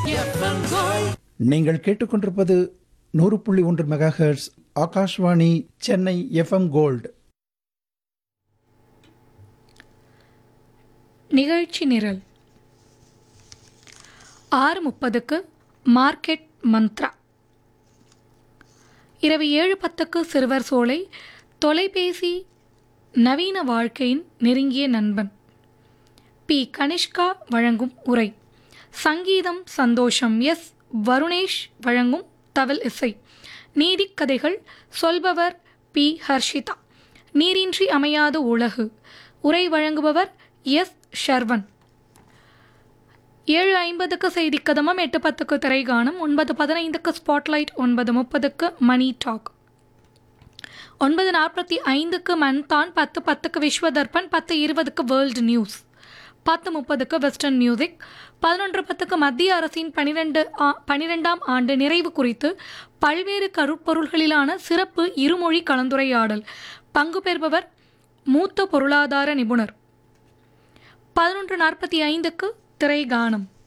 நீங்கள் கேட்டுக்கொண்டிருப்பது நூறு புள்ளி ஒன்று mega hertz Akashvani Chennai FM gold நிகழ்ச்சி நிரல் ஆறு முப்பதுக்கு மார்க்கெட் மந்த்ரா இரவு ஏழு பத்துக்கு சிறுவர் சோலை தொலைபேசி நவீன வாழ்க்கையின் நெருங்கிய நண்பன் பி கனிஷ்கா வழங்கும் உரை சங்கீதம் சந்தோஷம் எஸ் வருணேஷ் வழங்கும் தவில் இசை நீதிக் கதைகள் சொல்பவர் பி ஹர்ஷிதா நீரின்றி அமையாத உலகு உரை வழங்குபவர் எஸ் ஷர்வன் ஏழு ஐம்பதுக்கு செய்தி கதமம் எட்டு பத்துக்கு திரைகானம் ஒன்பது பதினைந்துக்கு ஸ்பாட்லைட் ஒன்பது முப்பதுக்கு மணி டாக் ஒன்பது நாற்பத்தி ஐந்துக்கு மன்தான் பத்து பத்துக்கு விஸ்வ தர்பன் பத்து இருபதுக்கு வேர்ல்டு நியூஸ் பத்து முப்பதுக்கு வெஸ்டர்ன் மியூசிக் பதினொன்று பத்துக்கு மத்திய அரசின் பனிரெண்டு பனிரெண்டாம் ஆண்டு நிறைவு குறித்து பல்வேறு கருப்பொருள்களிலான சிறப்பு இருமொழி கலந்துரையாடல் பங்கு பெறுபவர் மூத்த பொருளாதார நிபுணர் பதினொன்று நாற்பத்தி ஐந்துக்கு திரைகானம்